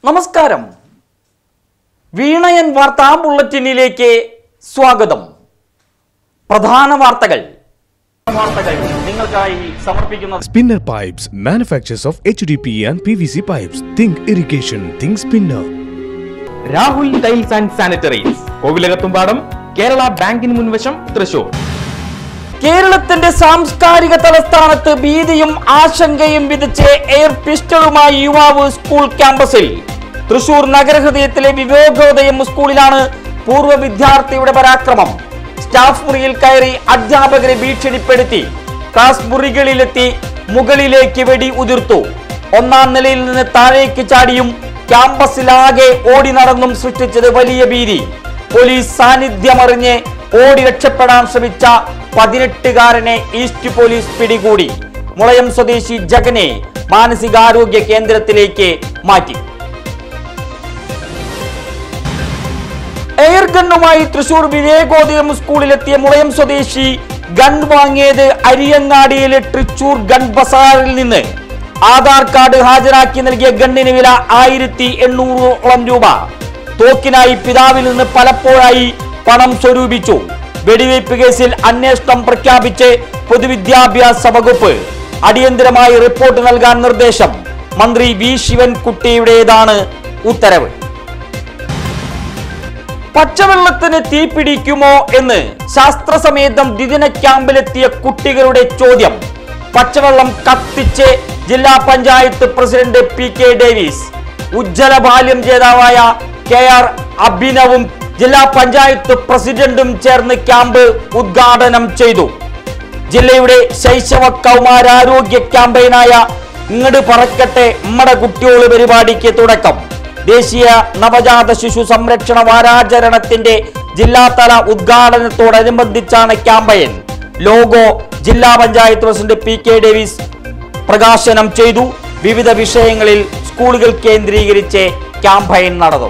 നമസ്കാരം വീണയൻ വാർത്താ ബുള്ളറ്റിനിലേക്ക് സ്വാഗതം പ്രധാന വാർത്തകൾ വാർത്തകൾ നിങ്ങൾക്കായി സമർപ്പിക്കുന്നത് Spinner Pipes, manufacturers of HDPE and PVC pipes. Think irrigation, think spinner. Rahul tiles and sanitaries Kovilakathumpadam Kerala ബാങ്കിന് മുൻവശം തൃശൂർ കേരളത്തിന്റെ സാംസ്കാരിക തലസ്ഥാനത്ത് ഭീതിയും ആശങ്കയും വിധിച്ച് എയർ പിസ്റ്റളുമായി യുവാവ് സ്കൂൾ ക്യാമ്പസിൽ തൃശൂർ നഗരഹൃദയത്തിലെ വിവേകോദയം സ്കൂളിലാണ് പൂർവ്വ വിദ്യാർത്ഥിയുടെ പരാക്രമം സ്റ്റാഫ് മുറിയിൽ കയറി അധ്യാപകരെ ഭീഷണിപ്പെടുത്തി ക്ലാസ് മുറികളിലെത്തി മുകളിലേക്ക് വെടി ഉതിർത്തു ഒന്നാം നിലയിൽ നിന്ന് താഴേക്ക് ചാടിയും ക്യാമ്പസിലാകെ ഓടി നടന്നും സൃഷ്ടിച്ചത് വലിയ ഭീതി പോലീസ് സാന്നിധ്യമറിഞ്ഞ് ഓടി രക്ഷപ്പെടാൻ ശ്രമിച്ച പതിനെട്ടുകാരനെ ഈസ്റ്റ് പോലീസ് പിടികൂടി മുളയം സ്വദേശി ജഗനെ മാനസികാരോഗ്യ കേന്ദ്രത്തിലേക്ക് മാറ്റി എയർ ഗണ്ണുമായി തൃശൂർ വിവേകോദയം സ്കൂളിലെത്തിയ മുളയം സ്വദേശി ഗൺ വാങ്ങിയത് അരിയങ്ങാടിയിലെ തൃശൂർ ഗൺ ബസാറിൽ നിന്ന് ആധാർ കാർഡ് ഹാജരാക്കി നൽകിയ ഗണ്ണിന് വില ആയിരത്തി എണ്ണൂറോളം രൂപ തോക്കിനായി പിതാവിൽ നിന്ന് പലപ്പോഴായി പണം സ്വരൂപിച്ചു വെടിവയ്പ് കേസിൽ അന്വേഷണം പ്രഖ്യാപിച്ച് പൊതുവിദ്യാഭ്യാസ വകുപ്പ് അടിയന്തരമായി റിപ്പോർട്ട് നൽകാൻ നിർദ്ദേശം മന്ത്രി വി ശിവൻകുട്ടിയുടേതാണ് ഉത്തരവ് പച്ചവെള്ളത്തിന് തീപിടിക്കുമോ എന്ന് ശാസ്ത്രസമേതം ദ്വിദിന ക്യാമ്പിലെത്തിയ കുട്ടികളുടെ ചോദ്യം പച്ചവെള്ളം കത്തിച്ച് ജില്ലാ panchayat president P K Davis Ujjwala Balyam ജേതാവായ കെ ആർ അഭിനവും ജില്ലാ പഞ്ചായത്ത് പ്രസിഡന്റും ചേർന്ന് ക്യാമ്പ് ഉദ്ഘാടനം ചെയ്തു ജില്ലയുടെ ശൈശവ കൗമാരാരോഗ്യ ക്യാമ്പയിനായ ഇങ്ങട് പറക്കട്ടെ നമ്മടെ കുട്ടിയോള് പരിപാടിക്ക് തുടക്കം ദേശീയ നവജാത ശിശു സംരക്ഷണ വാരാചരണത്തിന്റെ ജില്ലാതല ഉദ്ഘാടനത്തോടനുബന്ധിച്ചാണ് ക്യാമ്പയിൻ ലോഗോ ജില്ലാ panchayat president P K Davis പ്രകാശനം ചെയ്തു വിവിധ വിഷയങ്ങളിൽ സ്കൂളുകൾ കേന്ദ്രീകരിച്ച് ക്യാമ്പയിൻ നടന്നു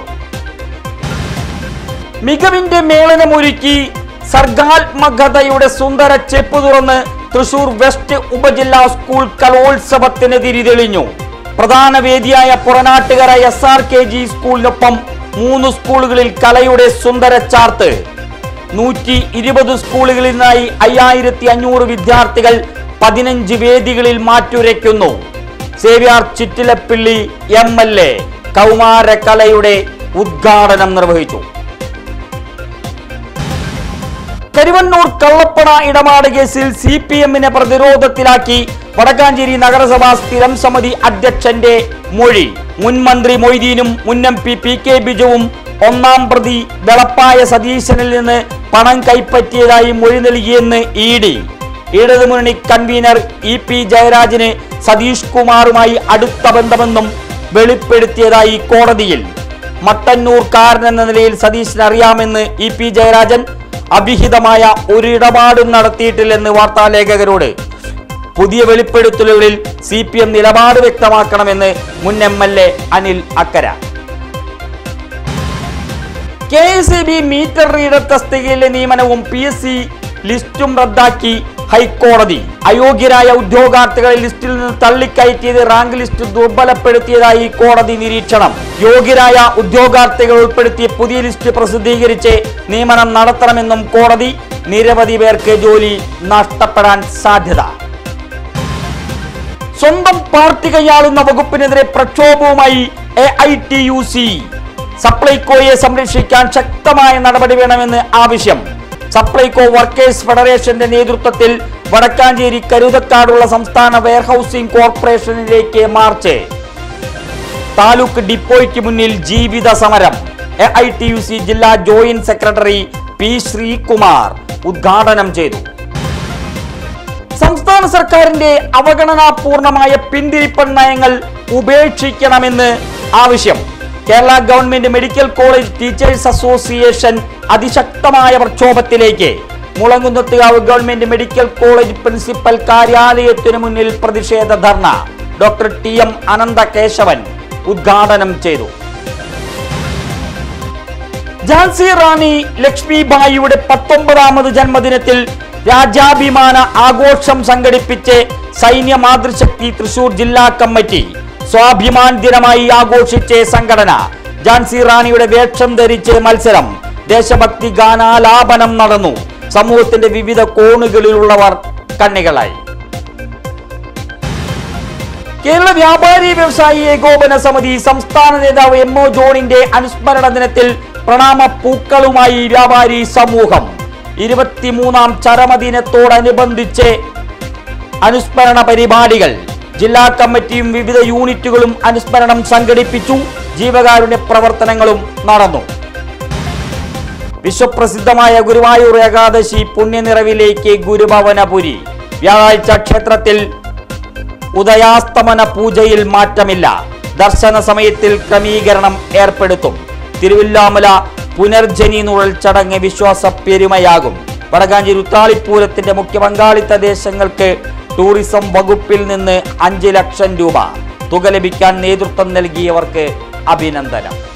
മികവിന്റെ മേളനമൊരുക്കി സർഗാത്മകതയുടെ സുന്ദര ചെപ്പ് തുറന്ന് തൃശൂർ വെസ്റ്റ് ഉപജില്ലാ സ്കൂൾ കലോത്സവത്തിന് തിരിതെളിഞ്ഞു പ്രധാന വേദിയായ Puranattukara S R K G സ്കൂളിനൊപ്പം മൂന്ന് സ്കൂളുകളിൽ കലയുടെ സുന്ദര ചാർത്ത് നൂറ്റി ഇരുപത് സ്കൂളുകളിൽ നിന്നായി അയ്യായിരത്തി അഞ്ഞൂറ് വിദ്യാർത്ഥികൾ പതിനഞ്ച് വേദികളിൽ മാറ്റുരയ്ക്കുന്നു Xavier Chittilappilly M L A കൗമാരകലയുടെ ഉദ്ഘാടനം നിർവഹിച്ചു കരുവന്നൂർ കള്ളപ്പണ ഇടപാട് കേസിൽ സി പി എമ്മിനെ പ്രതിരോധത്തിലാക്കി വടക്കാഞ്ചേരി നഗരസഭാ സ്ഥിരം സമിതി അധ്യക്ഷന്റെ മൊഴി മുൻ മന്ത്രി മൊയ്തീനും മുൻ എം പി പി കെ ബിജുവും ഒന്നാം പ്രതി വെളപ്പായ സതീശനിൽ നിന്ന് പണം കൈപ്പറ്റിയതായി മൊഴി നൽകിയെന്ന് ഇ ഡി ഇടതുമുന്നണി കൺവീനർ ഇ പി ജയരാജന് സതീഷ് കുമാറുമായി അടുത്ത ബന്ധമെന്നും വെളിപ്പെടുത്തിയതായി കോടതിയിൽ മട്ടന്നൂർക്കാരൻ എന്ന നിലയിൽ സതീശിന് അറിയാമെന്ന് ഇ പി ജയരാജൻ അവിഹിതമായ ഒരു ഇടപാടും നടത്തിയിട്ടില്ലെന്ന് വാർത്താലേഖകരോട് പുതിയ വെളിപ്പെടുത്തലുകളിൽ സി പി എം നിലപാട് വ്യക്തമാക്കണമെന്ന് മുൻ M L A Anil Akkara K S E B meter reader തസ്തികയിലെ നിയമനവും പി എസ് സി ലിസ്റ്റും റദ്ദാക്കി ഹൈക്കോടതി അയോഗ്യരായ ഉദ്യോഗാർത്ഥികളെ ലിസ്റ്റിൽ നിന്ന് തള്ളിക്കയറ്റിയത് റാങ്ക് ലിസ്റ്റ് ദുർബലപ്പെടുത്തിയതായി കോടതി നിരീക്ഷണം യോഗ്യരായ ഉദ്യോഗാർത്ഥികൾ ഉൾപ്പെടുത്തിയ പുതിയ ലിസ്റ്റ് പ്രസിദ്ധീകരിച്ച് നിയമനം നടത്തണമെന്നും കോടതി നിരവധി പേർക്ക് ജോലി നഷ്ടപ്പെടാൻ സാധ്യത സ്വന്തം പാർട്ടി കൈയാളുന്ന വകുപ്പിനെതിരെ പ്രക്ഷോഭവുമായി A I T U C സപ്ലൈകോയെ സംരക്ഷിക്കാൻ ശക്തമായ നടപടി വേണമെന്ന് ആവശ്യം സപ്ലൈകോ വർക്കേഴ്സ് ഫെഡറേഷന്റെ നേതൃത്വത്തിൽ വടക്കാഞ്ചേരി കരുതക്കാടുള്ള സംസ്ഥാന വെയർഹൌസിംഗ് കോർപ്പറേഷനിലേക്ക് മാർച്ച് താലൂക്ക് ഡിപ്പോയ്ക്ക് മുന്നിൽ ജീവിത സമരം A I T U C ജില്ലാ ജോയിന്റ് സെക്രട്ടറി പി ശ്രീകുമാർ ഉദ്ഘാടനം ചെയ്തു സംസ്ഥാന സർക്കാരിന്റെ അവഗണനാപൂർണമായ പിന്തിരിപ്പൻ നയങ്ങൾ ഉപേക്ഷിക്കണമെന്ന് ആവശ്യം Kerala government medical college teachers association അതിശക്തമായ പ്രക്ഷോഭത്തിലേക്ക് Mulankunnathukavu government medical college principal കാര്യാലയത്തിനു മുന്നിൽ പ്രതിഷേധ ധർണ ഡോക്ടർ ടി എം അനന്തകേശവൻ ഉദ്ഘാടനം ചെയ്തു ഝാൻസി റാണി ലക്ഷ്മിബായിയുടെ പത്തൊമ്പതാമത് ജന്മദിനത്തിൽ രാജ്യാഭിമാന ആഘോഷം സംഘടിപ്പിച്ച് സൈന്യ മാതൃശക്തി തൃശൂർ ജില്ലാ കമ്മിറ്റി സ്വാഭിമാൻ ദിനമായി ആഘോഷിച്ച സംഘടന ജാൻസി റാണിയുടെ വേഷം ധരിച്ച് മത്സരം ദേശഭക്തി ഗാനാലാപനം നടന്നു സമൂഹത്തിന്റെ വിവിധ കോണുകളിലുള്ളവർ കണ്ണികളായി കേരള വ്യാപാരി വ്യവസായി ഏകോപന സമിതി സംസ്ഥാന നേതാവ് എം ഒ ജോണിന്റെ അനുസ്മരണ ദിനത്തിൽ പ്രണാമ പൂക്കളുമായി വ്യാപാരി സമൂഹം ഇരുപത്തിമൂന്നാം ചരമദിനത്തോടനുബന്ധിച്ച് അനുസ്മരണ പരിപാടികൾ ജില്ലാ കമ്മിറ്റിയും വിവിധ യൂണിറ്റുകളും അനുസ്മരണം സംഘടിപ്പിച്ചു ജീവകാരുണ്യ പ്രവർത്തനങ്ങളും നടന്നു വിശ്വപ്രസിദ്ധമായ ഗുരുവായൂർ ഏകാദശി പുണ്യനിറവിലേക്ക് ഗുരുഭവനപുരി വ്യാഴാഴ്ച ക്ഷേത്രത്തിൽ ഉദയാസ്തമന പൂജയിൽ മാറ്റമില്ല ദർശന സമയത്തിൽ ക്രമീകരണം ഏർപ്പെടുത്തും തിരുവില്ലാമല പുനർജനി നുഴൽ ചടങ്ങ് വിശ്വാസ പെരുമയാകും വടകാഞ്ചേരി ഉത്രാളിപ്പൂരത്തിന്റെ മുഖ്യ പങ്കാളിത്ത ദേശങ്ങൾക്ക് ടൂറിസം വകുപ്പിൽ നിന്ന് അഞ്ച് ലക്ഷം രൂപ തുക ലഭിക്കാൻ നേതൃത്വം നൽകിയവർക്ക് അഭിനന്ദനം